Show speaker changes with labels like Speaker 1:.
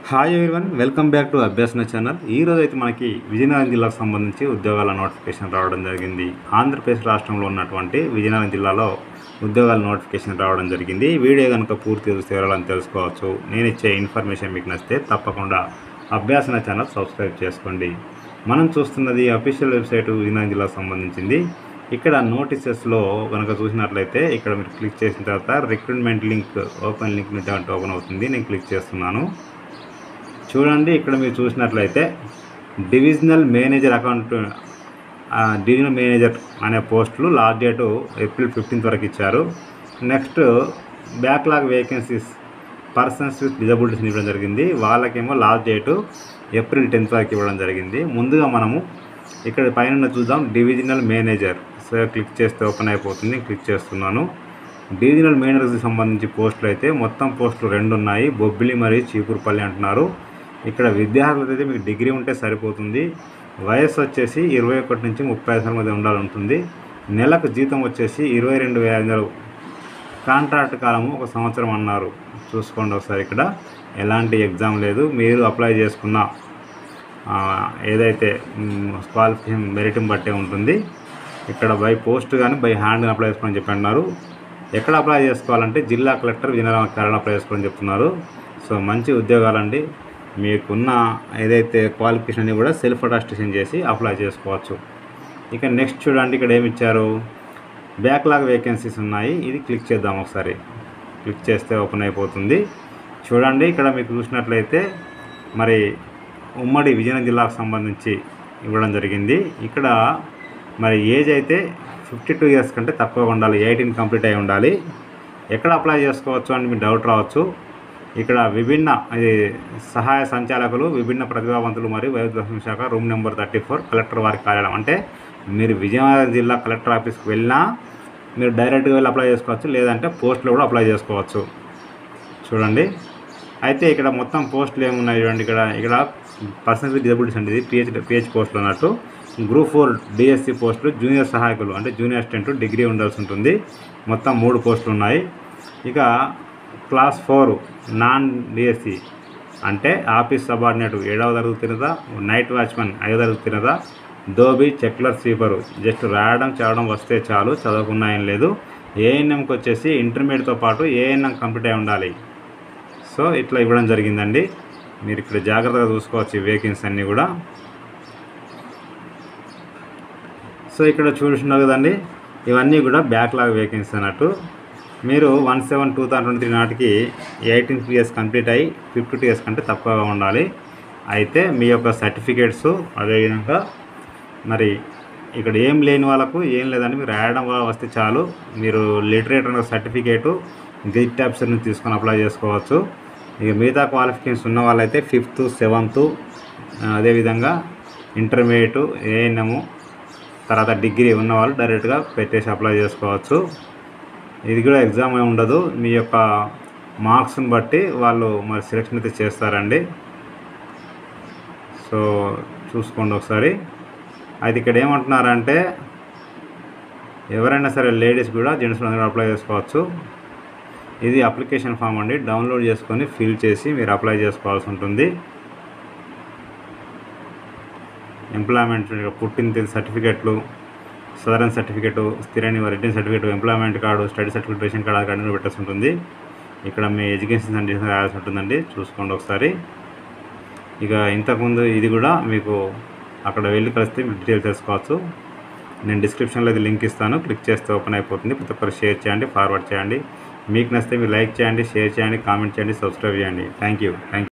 Speaker 1: hi everyone welcome back to Abhyasana channel ఈ రోజు అయితే మనకి విజయనగరం జిల్లాకు సంబంధించి ఉద్యోగాల నోటిఫికేషన్ రావడం జరిగింది ఆంధ్రప్రదేశ్ రాష్ట్రంలో ఉన్నటువంటి విజయనగరం జిల్లాలో ఉద్యోగాల నోటిఫికేషన్ రావడం జరిగింది ఈ వీడియో కనుక పూర్తి చూస్తే వివరాలను తెలుసుకోవచ్చు నేను ఇచ్చే ఇన్ఫర్మేషన్ మీకు నచ్చితే తప్పకుండా అభ్యాసన ఛానల్ సబ్స్క్రైబ్ చేసుకోండి మనం చూస్తున్నది అఫీషియల్ వెబ్సైట్ విజయనగరం జిల్లాకు సంబంధించింది ఇక్కడ నోటీసెస్లో కనుక చూసినట్లయితే ఇక్కడ మీరు క్లిక్ చేసిన తర్వాత రిక్రూట్మెంట్ లింక్ ఓపెన్ లింక్ నుంచి అంటే ఓపెన్ అవుతుంది నేను క్లిక్ చేస్తున్నాను చూడండి ఇక్కడ మీరు చూసినట్లయితే డివిజనల్ మేనేజర్ అకౌంట్ ఆ, డివిజనల్ మేనేజర్ అనే పోస్టులు లాస్ట్ డేటు ఏప్రిల్ ఫిఫ్టీన్త్ వరకు ఇచ్చారు next backlog vacancies persons with disabilities ఇవ్వడం జరిగింది వాళ్ళకేమో లాస్ట్ డేటు ఏప్రిల్ టెన్త్ వరకు ఇవ్వడం జరిగింది ముందుగా మనము ఇక్కడ పైన చూద్దాం డివిజనల్ మేనేజర్ సో క్లిక్ చేస్తే ఓపెన్ అయిపోతుంది క్లిక్ చేస్తున్నాను డివిజనల్ మేనేజర్కి సంబంధించి పోస్టులు అయితే మొత్తం పోస్టులు రెండు ఉన్నాయి బొబ్బిలి మరియు చీపురుపల్లి అంటున్నారు ఇక్కడ విద్యార్థులు అయితే మీకు డిగ్రీ ఉంటే సరిపోతుంది వయస్సు వచ్చేసి ఇరవై ఒకటి నుంచి ముప్పై ఐదు సంవత్సరాల మధ్య ఉండాలి ఉంటుంది నెలకు జీతం వచ్చేసి ఇరవై రెండు వేల ఐదు వందలు కాంట్రాక్ట్ కాలము ఒక సంవత్సరం అన్నారు చూసుకోండి ఒకసారి ఇక్కడ ఎలాంటి ఎగ్జామ్ లేదు మీరు అప్లై చేసుకున్న ఆ, ఏదైతే క్వాలిఫికేషన్ మెరిట్ని బట్టే ఉంటుంది ఇక్కడ బై పోస్ట్ కానీ బై హ్యాండ్ కానీ అప్లై చేసుకోమని చెప్పి అన్నారు ఎక్కడ అప్లై చేసుకోవాలంటే జిల్లా కలెక్టర్ విజయనగరం కార్యాలయం అప్లై చేసుకోవాలని చెప్తున్నారు సో మంచి ఉద్యోగాలండి మీకున్న ఏదైతే క్వాలిఫికేషన్ అన్ని కూడా సెల్ఫ్ అటాస్టేషన్ చేసి అప్లై చేసుకోవచ్చు ఇక నెక్స్ట్ చూడండి ఇక్కడ ఏమి ఇచ్చారు బ్యాక్లాగ్ వేకెన్సీస్ ఉన్నాయి ఇది క్లిక్ చేద్దాం ఒకసారి క్లిక్ చేస్తే ఓపెన్ అయిపోతుంది చూడండి ఇక్కడ మీకు చూసినట్లయితే మరి ఉమ్మడి విజయనగరం జిల్లాకు సంబంధించి ఇవ్వడం జరిగింది ఇక్కడ మరి ఏజ్ అయితే ఫిఫ్టీ టూ ఇయర్స్ కంటే తక్కువగా ఉండాలి ఎయిటీన్ కంప్లీట్ అయి ఉండాలి ఎక్కడ అప్లై చేసుకోవచ్చు అని మీకు డౌట్ రావచ్చు ఇక్కడ విభిన్న ఇది సహాయ సంచాలకులు విభిన్న ప్రతిభావంతులు మరియు వైద్య శాఖ room number thirty four collector వారి కార్యాలయం అంటే మీరు విజయనగరం జిల్లా కలెక్టర్ ఆఫీస్కి వెళ్ళినా మీరు డైరెక్ట్గా వెళ్ళి అప్లై చేసుకోవచ్చు లేదంటే పోస్ట్లో కూడా అప్లై చేసుకోవచ్చు చూడండి అయితే ఇక్కడ మొత్తం పోస్టులు ఏమున్నాయి చూడండి ఇక్కడ ఇక్కడ పర్సనల్ విత్ డిజబిలిటీస్ అండి ఇది పిహెచ్ పిహెచ్ పోస్టులు అన్నట్టు గ్రూప్ ఫోర్ డిఎస్సి పోస్టులు జూనియర్ సహాయకులు అంటే జూనియర్ అసిస్టెంట్ డిగ్రీ ఉండాల్సి ఉంటుంది మొత్తం మూడు పోస్టులు ఉన్నాయి ఇక క్లాస్ ఫోర్ నాన్ డిఎస్సి అంటే ఆఫీస్ సబార్డినేట్ ఏడవ తరగతి తినదా నైట్ వాచ్మెన్ ఐదవ తరగతి తినదా దోబీ చెక్లర్ స్వీపరు జస్ట్ రాయడం చదవడం వస్తే చాలు చదవకున్నా ఏం లేదు ఏఎన్ఎంకి వచ్చేసి ఇంటర్మీడియట్తో పాటు ఏఎన్ఎం కంప్లీట్ అయి ఉండాలి సో ఇట్లా ఇవ్వడం జరిగిందండి మీరు ఇక్కడ జాగ్రత్తగా చూసుకోవచ్చు ఈ వేకెన్సీ అన్నీ కూడా సో ఇక్కడ చూస్తున్నారు కదండి ఇవన్నీ కూడా బ్యాక్లాగ్ వేకెన్సీ అన్నట్టు మీరు one seven two thousand twenty three నాటికి ఎయిటీన్ ఇయర్స్ కంప్లీట్ అయ్యి ఫిఫ్టీ టూ ఇయర్స్ కంటే తక్కువగా ఉండాలి అయితే మీ యొక్క సర్టిఫికేట్స్ అదేవిధంగా మరి ఇక్కడ ఏం లేని వాళ్ళకు ఏం లేదండి మీరు రాయడం వల్ల వస్తే చాలు మీరు లిటరేటర్ అనే సర్టిఫికేటు గెజిట్ ఆఫీసర్ నుంచి తీసుకొని అప్లై చేసుకోవచ్చు ఇక మిగతా క్వాలిఫికేషన్స్ ఉన్న వాళ్ళైతే ఫిఫ్త్ సెవెంత్ అదేవిధంగా ఇంటర్మీడియట్ ఏఎన్ఎము తర్వాత డిగ్రీ ఉన్న వాళ్ళు డైరెక్ట్గా పెట్టేసి అప్లై చేసుకోవచ్చు ఇది కూడా ఎగ్జామ్ ఏమి ఉండదు మీ యొక్క మార్క్స్ని బట్టి వాళ్ళు మరి సెలెక్షన్ అయితే చేస్తారండి సో చూసుకోండి ఒకసారి అయితే ఇక్కడ ఏమంటున్నారంటే ఎవరైనా సరే లేడీస్ కూడా జెంట్స్ అందరూ అప్లై చేసుకోవచ్చు ఇది అప్లికేషన్ ఫామ్ అండి డౌన్లోడ్ చేసుకొని ఫిల్ చేసి మీరు అప్లై చేసుకోవాల్సి ఉంటుంది ఎంప్లాయ్మెంట్ పుట్టిన తేదీ సర్టిఫికెట్లు సదరన్ సర్టిఫికెట్ స్థిర రిటర్న్ certificate employment card study certificate ration card అది కంటిన్యూ పెట్టాల్సి ఉంటుంది ఇక్కడ మీ ఎడ్యుకేషన్ కండిషన్ రాయాల్సి ఉంటుందండి చూసుకోండి ఒకసారి ఇక ఇంతకుముందు ఇది కూడా మీకు అక్కడ వెళ్ళి కలిస్తే మీకు డీటెయిల్స్ తెలుసుకోవచ్చు నేను డిస్క్రిప్షన్లో ఇది లింక్ ఇస్తాను క్లిక్ చేస్తే ఓపెన్ అయిపోతుంది ప్రతి ఒక్కరు షేర్ చేయండి ఫార్వర్డ్ చేయండి మీకు నచ్చితే మీరు లైక్ చేయండి షేర్ చేయండి కామెంట్ చేయండి సబ్స్క్రైబ్ చేయండి థ్యాంక్ యూ థ్యాంక్ యూ